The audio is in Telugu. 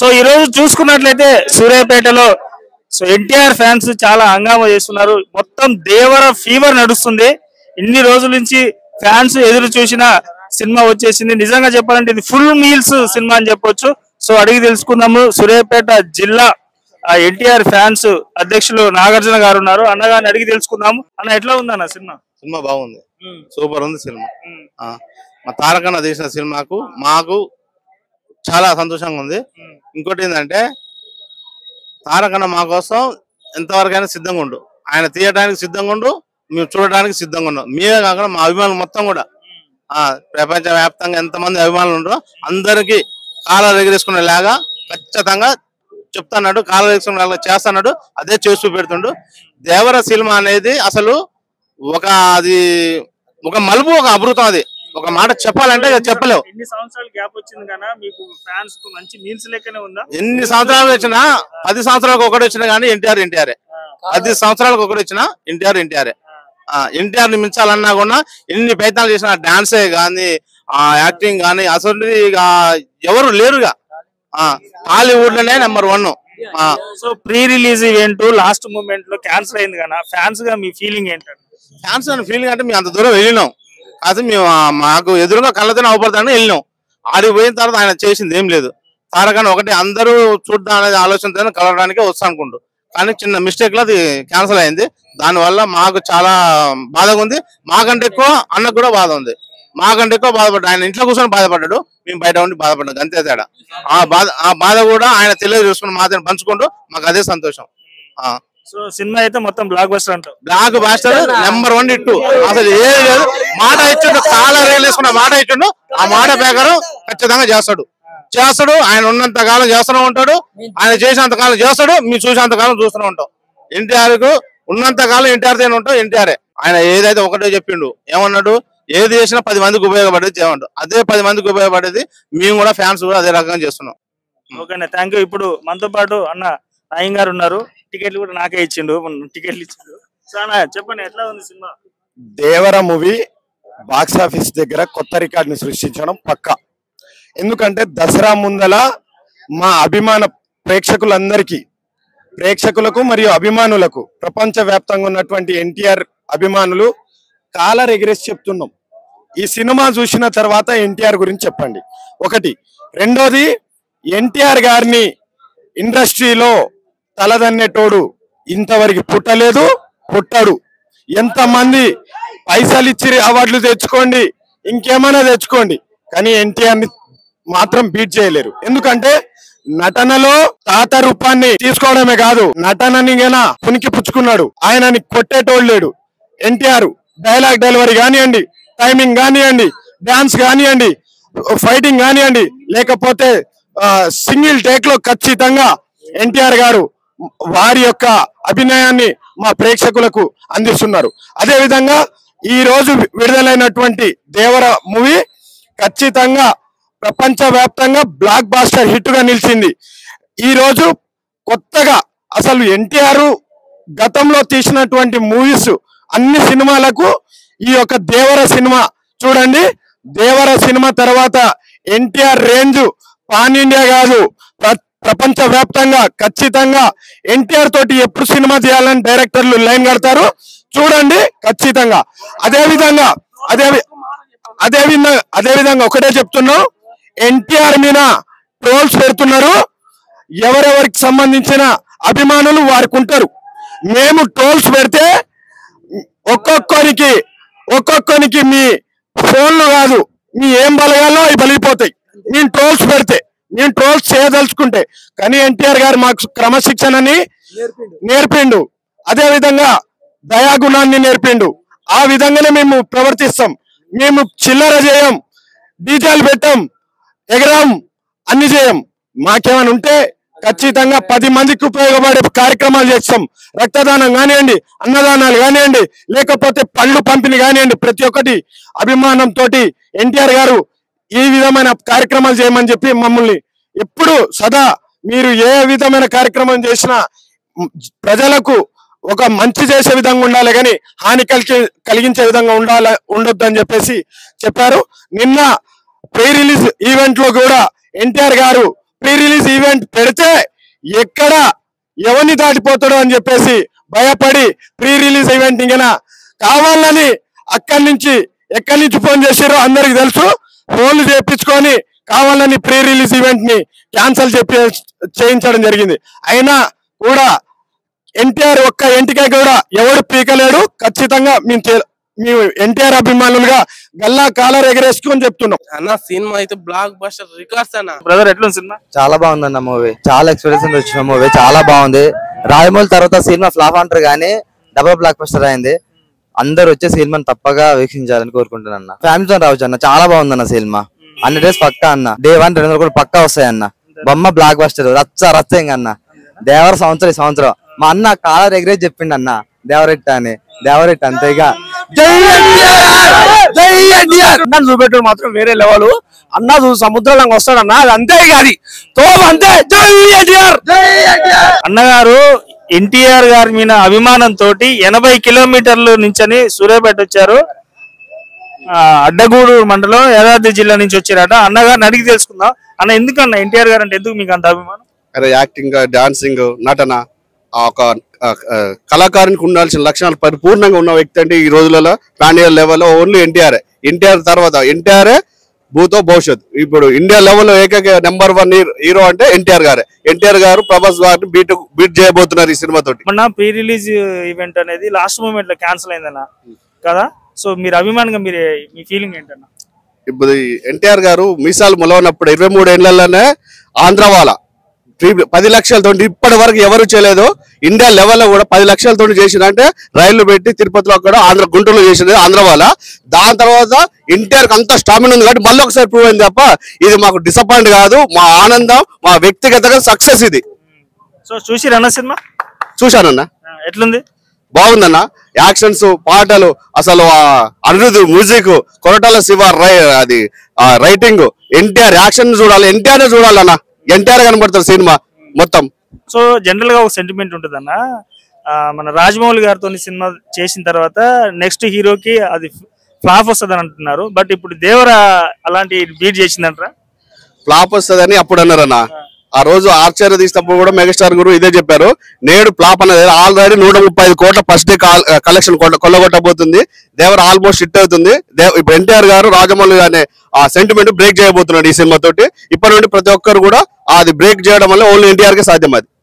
సో ఈ రోజు చూసుకున్నట్లయితే సూర్యాపేటలో సో ఎన్టీఆర్ ఫ్యాన్స్ చాలా హంగామా చేస్తున్నారు మొత్తం దేవర ఫీవర్ నడుస్తుంది ఇన్ని రోజుల నుంచి ఫ్యాన్స్ ఎదురు చూసిన సినిమా వచ్చేసింది నిజంగా చెప్పాలంటే ఇది ఫుల్ మీల్స్ సినిమా అని చెప్పొచ్చు సో అడిగి తెలుసుకుందాము సూర్యాపేట జిల్లా ఎన్టీఆర్ ఫ్యాన్స్ అధ్యక్షులు నాగార్జున గారు ఉన్నారు అన్నగారిని అడిగి తెలుసుకుందాము అన్న ఎట్లా ఉంది అన్న సినిమా సినిమా బాగుంది సూపర్ ఉంది సినిమా ఆ, మా తారకన్న తీసిన సినిమాకు మాకు చాలా సంతోషంగా ఉంది ఇంకోటి ఏంటంటే తారకన్న మా కోసం ఎంతవరకైనా సిద్ధంగా ఉండు ఆయన తీయడానికి సిద్ధంగా ఉండు మేము చూడడానికి సిద్ధంగా ఉన్నాం మీరే కాకుండా మా అభిమానులు మొత్తం కూడా ఆ ప్రపంచ వ్యాప్తంగా ఎంతమంది అభిమానులు ఉండరో అందరికి కాలాలు ఎగరేసుకునేలాగా ఖచ్చితంగా చెప్తున్నాడు కాలాలు ఎగరేసుకునేలాగా చేస్తున్నాడు అదే చేస్తూ పెడుతుండు దేవర సినిమా అనేది అసలు ఒక అది ఒక మలుపు ఒక అమృతం అది ఒక మాట చెప్పాలంటే ఇక చెప్పలేవు ఎన్ని సంవత్సరాలు గ్యాప్ వచ్చింది కదా మీకు ఫ్యాన్స్ కు మంచి మీల్స్ లెక్కనే ఉందా ఎన్ని సంవత్సరాలు వచ్చినా పది సంవత్సరాలకు ఒకటి వచ్చినా కానీ ఎన్టీఆర్ ఎన్టీఆర్ పది సంవత్సరాలకు ఒకటి వచ్చినా ఎన్టీఆర్ ఎన్టీఆర్ ఎన్టీఆర్ ని మించాలన్నా కూడా ఎన్ని ప్రయత్నాలు చేసినా డాన్సే గానీ ఆ యాక్టింగ్ గానీ అసలు ఇక ఎవరు లేరుగా ఆ హాలీవుడ్ లోనే number one so pre release event last moment లో క్యాన్సిల్ అయింది కదా ఫ్యాన్స్ గా మీ ఫీలింగ్ ఏంటంటే ఫ్యాన్స్ అని ఫీలింగ్ అంటే మేము అంత దూరం వెళ్ళినాం కాదు మేము ఆ, మాకు ఎదురుగా కళ్ళతోనే అవపడతానని వెళ్ళినాం ఆడికి పోయిన తర్వాత ఆయన చేసింది ఏం లేదు తారకని ఒకటి అందరూ చూడడం అనేది ఆలోచనతో కలవడానికే వస్తా అనుకుంటూ కానీ చిన్న మిస్టేక్ లో అది క్యాన్సిల్ అయింది దానివల్ల మాకు చాలా బాధగా ఉంది మాకంటే ఎక్కువ అన్నకు కూడా బాధ ఉంది మాకంటే ఎక్కువ బాధపడ్డా ఆయన ఇంట్లో కూర్చొని బాధపడ్డాడు మేము బయట ఉండి బాధపడ్డాం అంతే తేడా ఆ బాధ ఆ బాధ కూడా ఆయన తెలియజేసుకుని మాతో పంచుకుంటూ మాకు అదే సంతోషం ఆ సో సినిమా అయితే మొత్తం బ్లాక్ బస్టర్ అంటావు బ్లాక్ బాస్టర్ నెంబర్ వన్ ఇట్టు అసలు ఏది లేదు మాట ఇచ్చిండు కాల రేలేసుకున్న మాట ఇచ్చిండు ఆ మాట ప్రకారం ఖచ్చితంగా చేస్తాడు చేస్తాడు ఆయన ఉన్నంత కాలం చేస్తూనే ఉంటాడు ఆయన చేసేంత కాలం చేస్తాడు మీరు చూసేంత కాలం చూస్తూనే ఉంటాం ఎన్టీఆర్ కు ఉన్నంత కాలం ఎన్టీఆర్ తోనే ఉంటాం ఎన్టీఆర్ ఆయన ఏదైతే ఒకటే చెప్పిండు ఏమన్నాడు ఏది చేసినా పది మందికి ఉపయోగపడేది చేయమంటాడు అదే పది మందికి ఉపయోగపడేది మేము కూడా ఫ్యాన్స్ కూడా అదే రకంగా చేస్తున్నాం ఓకేనా థ్యాంక్ యూ ఇప్పుడు మనతో పాటు అన్న నాయం గారు ఉన్నారు టికెట్లు కూడా నాకే ఇచ్చిండు టికెట్లు ఇచ్చిండు సో అన్న చెప్పండి ఎట్లా ఉంది cinema Devara movie box office దగ్గర కొత్త రికార్డుని సృష్టించడం పక్క ఎందుకంటే దసరా ముందల మా అభిమాన ప్రేక్షకులందరికీ ప్రేక్షకులకు మరియు అభిమానులకు ప్రపంచ వ్యాప్తంగా ఉన్నటువంటి ఎన్టీఆర్ అభిమానులు కాలర్ ఎగిరేసి చెప్తున్నాం ఈ సినిమా చూసిన తర్వాత ఎన్టీఆర్ గురించి చెప్పండి ఒకటి రెండోది ఎన్టీఆర్ గారిని ఇండస్ట్రీలో తలదన్నేటోడు ఇంతవరకు పుట్టలేదు పుట్టడు ఎంతమంది పైసలు ఇచ్చి అవార్డులు తెచ్చుకోండి ఇంకేమైనా తెచ్చుకోండి కానీ ఎన్టీఆర్ ని మాత్రం బీట్ చేయలేరు ఎందుకంటే నటనలో తాత రూపాన్ని తీసుకోవడమే కాదు నటనని గన పునికి పుచ్చుకున్నాడు ఆయనని కొట్టేటోడు లేడు ఎన్టీఆర్ డైలాగ్ డెలివరీ కానివ్వండి టైమింగ్ కానివ్వండి డాన్స్ కానివ్వండి ఫైటింగ్ కానివ్వండి లేకపోతే సింగిల్ టేక్ లో ఖచ్చితంగా ఎన్టీఆర్ గారు వారి యొక్క అభినయాన్ని మా ప్రేక్షకులకు అందిస్తున్నారు అదే విధంగా ఈ రోజు విడుదలైనటువంటి దేవర మూవీ ఖచ్చితంగా ప్రపంచ వ్యాప్తంగా బ్లాక్ బాస్టర్ హిట్ గా నిలిచింది ఈ రోజు కొత్తగా అసలు ఎన్టీఆర్ గతంలో తీసినటువంటి మూవీస్ అన్ని సినిమాలకు ఈ యొక్క దేవర సినిమా చూడండి దేవర సినిమా తర్వాత ఎన్టీఆర్ రేంజ్ పాన్ ఇండియా కాదు ప్ర- ప్రపంచ వ్యాప్తంగా ఖచ్చితంగా ఎన్టీఆర్ తోటి ఎప్పుడు సినిమా తీయాలని డైరెక్టర్లు లైన్ కడతారు చూడండి ఖచ్చితంగా అదే విధంగా అదే వి- అదే విధంగా అదే విధంగా ఒకటే చెప్తున్నాం ఎన్టీఆర్ మీద ట్రోల్స్ పెడుతున్నారు ఎవరెవరికి సంబంధించిన అభిమానులు వారికి ఉంటారు మేము ట్రోల్స్ పెడితే ఒక్కొక్కరికి ఒక్కొక్కరికి మీ ఫోన్లు కాదు మీ ఏం బలగాలో అవి బలిగిపోతాయి మేము ట్రోల్స్ పెడితే మేము ట్రోల్స్ చేయదలుచుకుంటే కానీ ఎన్టీఆర్ గారు మాకు క్రమశిక్షణని నేర్పిండు అదే విధంగా దయాగుణాన్ని నేర్పిండు ఆ విధంగానే మేము ప్రవర్తిస్తాం మేము చిల్లర చేయం డీజేలు పెట్టాం ఎగరాం అన్ని చేయం మాకేమైనా ఉంటే ఖచ్చితంగా పది మందికి ఉపయోగపడే కార్యక్రమాలు చేస్తాం రక్తదానం కానివ్వండి అన్నదానాలు కానివ్వండి లేకపోతే పళ్ళు పంపిణీ కానివ్వండి ప్రతి ఒక్కటి అభిమానంతో ఎన్టీఆర్ గారు ఈ విధమైన కార్యక్రమాలు చేయమని చెప్పి మమ్మల్ని ఎప్పుడు సదా మీరు ఏ విధమైన కార్యక్రమం చేసినా మ్, ప్రజలకు ఒక మంచి చేసే విధంగా ఉండాలి కానీ హాని కలిగి కలిగించే విధంగా ఉండాలి ఉండొద్దు అని చెప్పేసి చెప్పారు నిన్న ప్రీ రిలీజ్ ఈవెంట్ లో కూడా ఎన్టీఆర్ గారు ప్రీ రిలీజ్ ఈవెంట్ పెడితే ఎక్కడ ఎవరిని దాటిపోతాడో అని చెప్పేసి భయపడి ప్రీ రిలీజ్ ఈవెంట్ ఇంకా కావాలని అక్కడి నుంచి ఎక్కడి నుంచి ఫోన్ చేసారో అందరికి తెలుసు ఫోన్లు చేపించుకొని కావాలని ప్రీ రిలీజ్ ఈవెంట్ ని క్యాన్సిల్ చెప్పి చేయించడం జరిగింది అయినా కూడా ఎన్టీఆర్ ఒక్క ఎంటికే కూడా ఎవడు పీకలేడు ఖచ్చితంగా మేము తె- మేము ఎన్టీఆర్ అభిమానులుగా గల్లా కాలర్ ఎగరేసుకొని చెప్తున్నాం అన్న సినిమా అయితే బ్లాక్ బస్టర్ రికార్డ్స్ అన్న బ్రదర్ ఎట్లుంది సినిమా చాలా బాగుందన్న మూవీ చాలా ఎక్స్పీరియన్స్ వచ్చిన మూవీ చాలా బాగుంది రాజమౌళి తర్వాత సినిమా ఫ్లాప్ అంటారు కానీ డబుల్ బ్లాక్ బస్టర్ అయింది అందరు వచ్చే సినిమాని తప్పగా వీక్షించాలని కోరుకుంటున్నా ఫ్యామిలీతో రావచ్చు అన్న చాలా బాగుందన్న సినిమా అన్ని డేస్ పక్కా అన్న డే వన్ రెండు కూడా పక్కా వస్తాయన్న బొమ్మ బ్లాక్ బస్టర్ రచ్చ రచ్చ ఇంక అన్న దేవర సంవత్సరం ఈ సంవత్సరం మా అన్న కాలర్ ఎగిరే చెప్పిండు అన్న దేవరెట్ట అని దేవరెట్ట అంతేగా జై ఎన్టీఆర్! జై ఎన్టీఆర్! అన్న చూపెట్టాడు మాత్రం వేరే లెవెల్ అన్న చూ- సముద్రంలో వస్తాడన్న అది అంతే ఇక అది తోపు అంతే జై ఎన్టీఆర్ అన్నగారు ఎన్టీఆర్ గారి మీద అభిమానంతో ఎనభై కిలోమీటర్లు నుంచని సూర్యాపేట వచ్చారు ఆ, అడ్డగూడు మండలం యాదాద్రి జిల్లా నుంచి వచ్చారట అన్నగారిని అడిగి తెలుసుకుందాం అన్న ఎందుకు అన్న ఎన్టీఆర్ గారు అంటే ఎందుకు మీకు అంత అభిమానం అదే యాక్టింగ్ డాన్సింగ్ నటన ఆ ఒక ఆ, ఆ, కళాకారునికి ఉండాల్సిన లక్షణాలు పరిపూర్ణంగా ఉన్న వ్యక్తి అంటే ఈ రోజులలో పాన్ ఇండియా లెవెల్లో ఓన్లీ ఎన్టీఆర్ ఎన్టీఆర్ తర్వాత ఎన్టీఆర్ భూతో భవిష్యత్ ఇప్పుడు ఇండియా లెవెల్లో ఏకైక నెంబర్ వన్ హీరో అంటే ఎన్టీఆర్ గారే ఎన్టీఆర్ గారు ప్రభాస్ గారిని బీట్ బీట్ చేయబోతున్నారు ఈ సినిమా తోటి మొన్న ప్రీ రిలీజ్ ఈవెంట్ అనేది లాస్ట్ మూమెంట్ లో క్యాన్సిల్ అయిందన్న కదా సో మీరు అభిమానంగా మీరు మీ ఫీలింగ్ ఏంటన్న ఇప్పుడు ఎన్టీఆర్ గారు మీసాలు మొలవనప్పుడు ఇరవై మూడు ఏళ్లలోనే ఆంధ్ర వాళ్ళ త్రీ- పది లక్షలతో ఇప్పటి వరకు ఎవరు చేయలేదు ఇండియా లెవెల్లో కూడా పది లక్షలతో చేసిన అంటే రైళ్లు పెట్టి తిరుపతిలో అక్కడ ఆంధ్ర గుంటూరులో చేసింది ఆంధ్ర వాళ్ళ దాని తర్వాత ఎన్టీఆర్ అంత స్టామినా ఉంది కాబట్టి మళ్ళీ ఒకసారి ప్రూవ్ అయింది తప్ప ఇది మాకు డిసప్పాయింట్ కాదు మా ఆనందం మా వ్యక్తిగతంగా సక్సెస్ ఇది సో చూసి రన్న సినిమా చూశానన్నా ఆ, ఎట్లుంది బాగుందన్న యాక్షన్స్ పాటలు అసలు ఆ అనిరుద్ మ్యూజిక్ కొరటాల శివ రై అది ఆ రైటింగ్ ఎన్టీఆర్ యాక్షన్ చూడాలి ఎన్టీఆర్ చూడాలన్న ఎన్టీఆర్ కనబడతారు సినిమా మొత్తం సో జనరల్ గా ఒక సెంటిమెంట్ ఉంటుందన్న ఆ, మన రాజమౌళి గారితో సినిమా చేసిన తర్వాత నెక్స్ట్ హీరోకి అది ఫ్లాప్ వస్తుంది అంటున్నారు బట్ ఇప్పుడు దేవర అలాంటి బీట్ చేసిందంటారా ఫ్లాప్ వస్తుందని అప్పుడు అన్నారన్న ఆ రోజు ఆర్చర్ తీసినప్పుడు కూడా మెగాస్టార్ గురు ఇదే చెప్పారు నేడు ఫ్లాప్ అనేది ఆల్రెడీ నూట ముప్పై ఐదు కోట్ల ఫస్ట్ డే కలెక్షన్ కొల్లగొట్టబోతుంది దేవర్ ఆల్మోస్ట్ హిట్ అవుతుంది దేవ్- ఇప్పుడు ఎన్టీఆర్ గారు రాజమౌళి అనే ఆ సెంటిమెంట్ బ్రేక్ చేయబోతున్నాడు ఈ సినిమా తోటి ఇప్పటి నుండి ప్రతి ఒక్కరు కూడా అది బ్రేక్ చేయడం వల్ల ఓన్లీ ఎన్టీఆర్ కే సాధ్యం అది